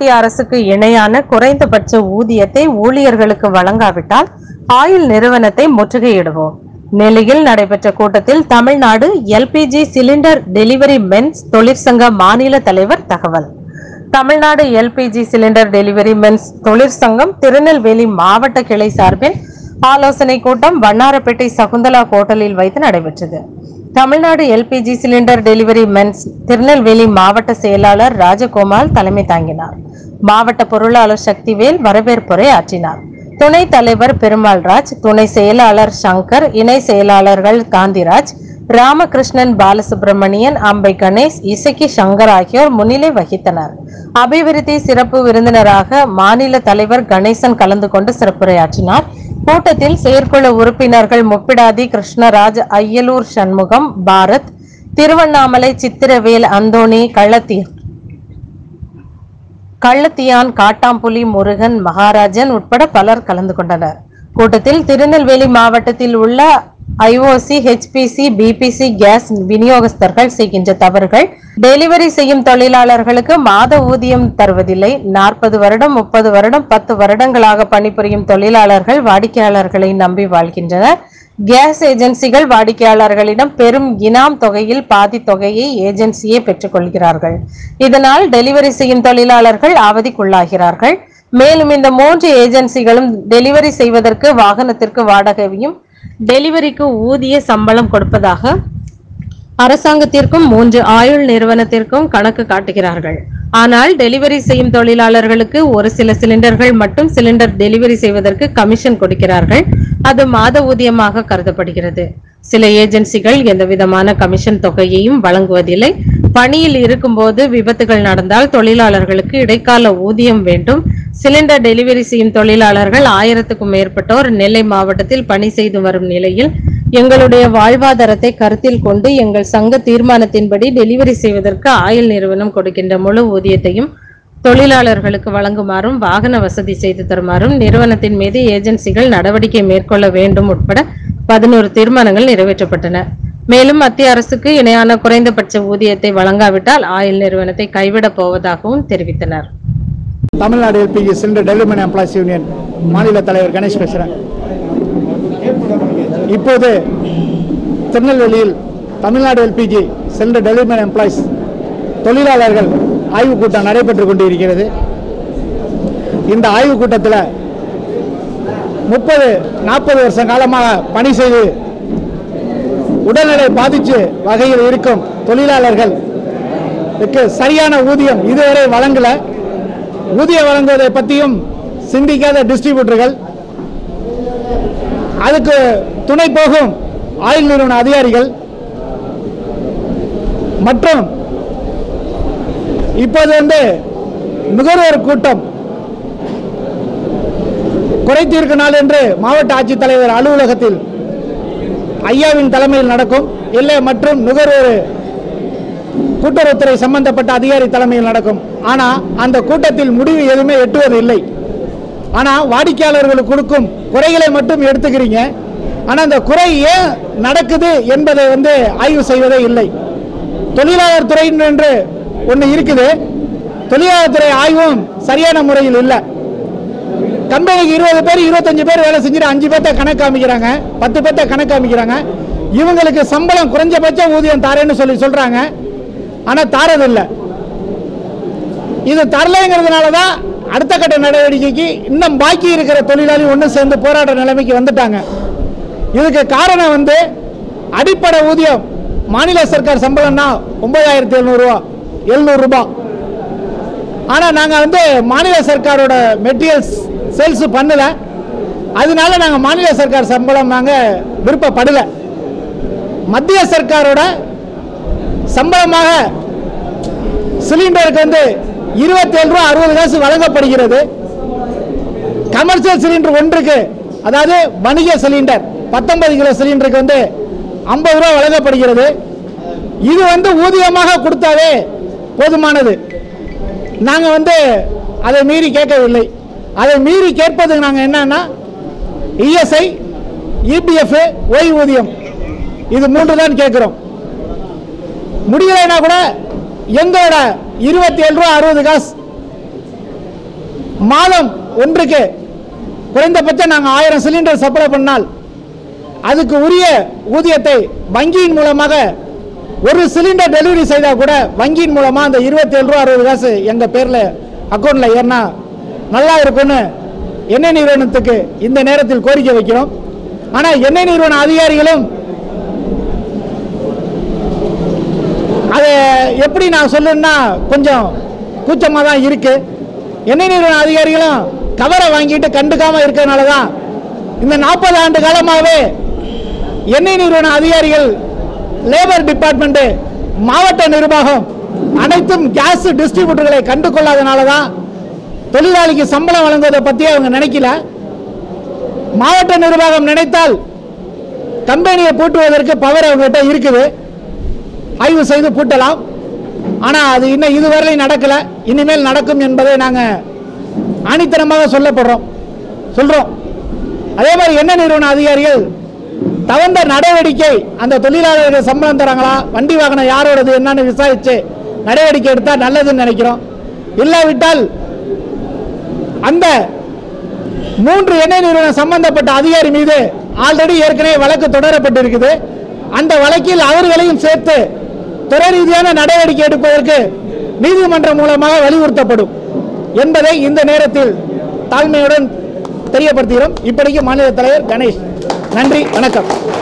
மத்திய அரசுக்கு இணையான குறைந்தபட்ச ஊதியத்தை ஊழியர்களுக்கு வழங்காவிட்டால் ஆயில் நிறுவனத்தை முற்றுகையிடுவோம் நெல்லையில் நடைபெற்ற கூட்டத்தில் Tamil Nadu LPG cylinder delivery men's தொழிற்சங்க மாநில தலைவர் தகவல் Tamil Nadu LPG cylinder delivery men's தொழிற்சங்கம் திருநெல்வேலி மாவட்ட கிளை சார்பில் ஆலோசனை கூட்டம் வண்ணாரப்பேட்டை சகுந்தலா ஹோட்டலில் வைத்து நடைபெற்றது Tamil Nadu LPG cylinder delivery men's Tirunelveli மாவட்ட செயலாளர் ராஜகோபால் தலைமை தாங்கினார் மாவட்ட பொருளாளர் சக்திவேல் வரவேற்புரை ஆற்றினார் துணை தலைவர் பெருமாள்ராஜ் துணை செயலாளர் சங்கர் இணை செயலாளர்கள் காந்திராஜ் ராமகிருஷ்ணன் பாலசுப்ரமணியன் அம்பை கணேஷ் இசக்கி சங்கர் ஆகியோர் முன்னிலை வகித்தனர் அபிவிருத்தி சிறப்பு விருந்தினராக மாநில தலைவர் கணேசன் கலந்து கொண்டு சிறப்புரையாற்றினார் கூட்டத்தில் செயற்குழு உறுப்பினர்கள் முப்பிடாதி கிருஷ்ணராஜ் ஐயலூர் சண்முகம் பாரத் திருவண்ணாமலை சித்திரவேல் அந்தோணி கள்ளத்தி கள்ளத்தியான் காட்டாம்புலி முருகன் மகாராஜன் உட்பட பலர் கலந்து கொண்டனர் கூட்டத்தில் திருநெல்வேலி மாவட்டத்தில் உள்ள ஐஓசி ஹெச்பிசி பிபிசி கேஸ் விநியோகஸ்தர்கள் செய்கின்ற தவறுகள் டெலிவரி செய்யும் தொழிலாளர்களுக்கு மாத ஊதியம் தருவதில்லை நாற்பது வருடம் முப்பது வருடம் பத்து வருடங்களாக பணிபுரியும் தொழிலாளர்கள் வாடிக்கையாளர்களை நம்பி வாழ்கின்றனர் கேஸ் ஏஜென்சிகள் வாடிக்கையாளர்களிடம் பெரும் இனாம் தொகையில் பாதி தொகையை ஏஜென்சியே பெற்றுக்கொள்கிறார்கள் இதனால் டெலிவரி செய்யும் தொழிலாளர்கள் அவதிக்குள்ளாகிறார்கள் மேலும் இந்த மூன்று ஏஜென்சிகளும் டெலிவரி செய்வதற்கு வாகனத்திற்கு வாடகையும் டெலிவரிக்கு ஊதிய சம்பளம் கொடுப்பதாக அரசாங்கத்திற்கும் மூன்று ஆயுள் நிறுவனத்திற்கும் கணக்கு காட்டுகிறார்கள் ஆனால் டெலிவரி செய்யும் தொழிலாளர்களுக்கு ஒரு சில சிலிண்டர்கள் மட்டும் சிலிண்டர் டெலிவரி செய்வதற்கு கமிஷன் கொடுக்கிறார்கள் அது மாத ஊதியமாக கருதப்படுகிறது சில ஏஜென்சிகள் எந்தவிதமான கமிஷன் தொகையையும் வழங்குவதில்லை பணியில் இருக்கும்போது விபத்துகள் நடந்தால் தொழிலாளர்களுக்கு இடைக்கால ஊதியம் வேண்டும் சிலிண்டர் டெலிவரி செய்யும் தொழிலாளர்கள் ஆயிரத்துக்கும் மேற்பட்டோர் நெல்லை மாவட்டத்தில் பணி செய்து வரும் நிலையில் எங்களுடைய வாழ்வாதாரத்தை கருத்தில் கொண்டு எங்கள் சங்க தீர்மானத்தின்படி டெலிவரி செய்வதற்கு ஆயில் நிறுவனம் கொடுக்கின்ற முழு ஊதியத்தையும் தொழிலாளர்களுக்கு வழங்குமாறும் வாகன வசதி செய்து தருமாறும் நிறுவனத்தின் மீது ஏஜென்சிகள் நடவடிக்கை மேற்கொள்ள வேண்டும் உட்பட பதினோரு தீர்மானங்கள் நிறைவேற்றப்பட்டன மேலும் மத்திய அரசுக்கு இணையான குறைந்தபட்ச ஊதியத்தை வழங்காவிட்டால் ஆயில் நிறுவனத்தை கைவிடப் போவதாகவும் தெரிவித்தனர் Tamil Nadu LPG cylinder development employees union மாநில தலைவர் கணேஷ் பேசுகிறேன் இப்போது திருநெல்வேலியில் Tamil Nadu LPG cylinder development employees தொழிலாளர்கள் ஆய்வுக் கூட்டம் நடைபெற்றுக் கொண்டிருக்கிறது இந்த ஆய்வுக் கூட்டத்தில் முப்பது நாற்பது வருஷ காலமாக பணி செய்து உடல்நிலை பாதிச்சு வகையில் இருக்கும் தொழிலாளர்கள் சரியான ஊதியம் இதுவரை வழங்கல ஊதியம் வழங்குவதை பற்றியும் சிந்திக்காத டிஸ்ட்ரிபியூட்டர்கள் அதுக்கு துணை போகும் ஆயில் நிறுவன அதிகாரிகள் மற்றும் இப்போது வந்து நுகர்வோர் கூட்டம் குறைத்தீர்க்க நாள் என்று மாவட்ட ஆட்சித்தலைவர் அலுவலகத்தில் ஐயாவின் தலைமையில் நடக்கும் இல்லை மற்றும் நுகர்வோர் கூட்டுறவுத்துறை சம்பந்தப்பட்ட அதிகாரி தலைமையில் நடக்கும் ஆனால் அந்த கூட்டத்தில் முடிவு எதுவுமே எட்டுவது இல்லை ஆனால் வாடிக்கையாளர்களுக்கு கொடுக்கும் குறைகளை மட்டும் எடுத்துக்கிறீங்க ஆனால் அந்த குறை ஏன் நடக்குது என்பதை வந்து ஆய்வு செய்வதே இல்லை தொழிலாளர் துறை என்று ஒன்று இருக்குது தொழிலாளர் துறை ஆய்வும் சரியான முறையில் இல்லை கம்பெனிக்கு இருபது பேர் இருபத்தஞ்சு பேர் வேலை செஞ்சுட்டு அஞ்சு பேர்த்த கணக்கு காமிக்கிறாங்க பத்து பேர்த்த கணக்கு காமிக்கிறாங்க இவங்களுக்கு சம்பளம் குறைஞ்சபட்ச ஊதியம் தாரேன்னு சொல்லி சொல்றாங்க ஆனால் தாரதில்லை இது தரலைங்கிறதுனால தான் அடுத்த கட்ட நடவடிக்கைக்கு இன்னும் பாக்கி இருக்கிற தொழிலாளி ஒன்று சேர்ந்து போராட்ட நிலைமைக்கு வந்துட்டாங்க இதுக்கு காரணம் வந்து அடிப்படை ஊதியம் மாநில சர்க்கார் சம்பளம்னா ஒன்பதாயிரத்தி எழுநூறுவா எழுநூறுபா ஆனால் நாங்கள் வந்து மாநில சர்க்காரோட மெட்டீரியல்ஸ் சேல்ஸ் பண்ணல அதனால நாங்கள் மாநில சர்க்கார் சம்பளம் நாங்கள் விருப்பப்படலை மத்திய சர்க்காரோட சம்பளமாக சிலிண்டருக்கு வந்து இருபத்தேழு ரூபா அறுபது காசு வழங்கப்படுகிறது கமர்ஷியல் சிலிண்டர் ஒன்றுக்கு அதாவது வணிக சிலிண்டர் பத்தொன்பது கிலோ சிலிண்டருக்கு வந்து ஐம்பது ரூபா வழங்கப்படுகிறது இது வந்து ஊதியமாக கொடுத்தாவே போதுமானது நாங்கள் வந்து அதை மீறி கேட்கவில்லை அதை மீறி கேட்பது நாங்கள் என்னன்னா இஎஸ்ஐ இபிஎஃப் ஓய்வூதியம் இது மூன்று தான் கேட்குறோம் முடியலைன்னா கூட எங்களோட இருபத்தி ஏழு ரூபா அறுபது காசு மாதம் ஒன்றுக்கு குறைந்தபட்சம் நாங்கள் ஆயிரம் சிலிண்டர் சப்ளை பண்ணால் அதுக்கு உரிய ஊதியத்தை வங்கியின் மூலமாக ஒரு சிலிண்டர் டெலிவரி செய்தால் கூட வங்கியின் மூலமாக அந்த இருபத்தேழு ரூபா அறுபது காசு எங்கள் பேரில் அக்கௌண்ட்டில் ஏறினா நல்லா இருக்கும்னு எண்ணெய் நிறுவனத்துக்கு இந்த நேரத்தில் கோரிக்கை வைக்கிறோம் ஆனால் எண்ணெய் நிறுவன அதிகாரிகளும் அதை எப்படி நான் சொல்லணும்னா கொஞ்சம் கூச்சமாக தான் இருக்கு எண்ணெய் நிறுவன அதிகாரிகளும் கவரை வாங்கிட்டு கண்டுக்காம இருக்கிறதுனால தான் இந்த நாற்பது ஆண்டு காலமாகவே எண்ணெய் நிறுவன அதிகாரிகள் லேபர் டிபார்ட்மெண்ட் மாவட்ட நிர்வாகம் அனைத்தும் கேஸ் டிஸ்ட்ரிபியூட்டர்களை கண்டு கொள்ளாதனால தான் தொழிலாளிக்கு சம்பளம் வழங்குவதை பற்றி அவங்க நினைக்கல மாவட்ட நிர்வாகம் நினைத்தால் கம்பெனியை பூட்டுவதற்கு பவர் அவங்ககிட்ட இருக்குது ஆய்வு செய்து பூட்டலாம் ஆனால் அது இன்னும் இதுவரையிலும் நடக்கலை இனிமேல் நடக்கும் என்பதை நாங்கள் ஆணித்தனமாக சொல்லப்படுறோம் சொல்கிறோம் அதே மாதிரி என்ன நிறுவன அதிகாரிகள் தகுந்த நடவடிக்கை அந்த தொழிலாளர்கள் சம்பளம் தராங்களா வண்டி வாகனம் யாரோடது என்னன்னு விசாரிச்சு நடவடிக்கை எடுத்தால் நல்லதுன்னு நினைக்கிறோம் இல்லாவிட்டால் அந்த மூன்று எண்ணெய் நிறுவனம் சம்பந்தப்பட்ட அதிகாரி மீது ஆல்ரெடி ஏற்கனவே வழக்கு தொடரப்பட்டிருக்குது அந்த வழக்கில் அவர்களையும் சேர்த்து துறை ரீதியான நடவடிக்கை எடுப்பதற்கு நீதிமன்றம் மூலமாக வலியுறுத்தப்படும் என்பதை இந்த நேரத்தில் தாழ்மையுடன் தெரியப்படுத்துகிறோம் இப்படிக்கு மாநில தலைவர் கணேஷ் நன்றி வணக்கம்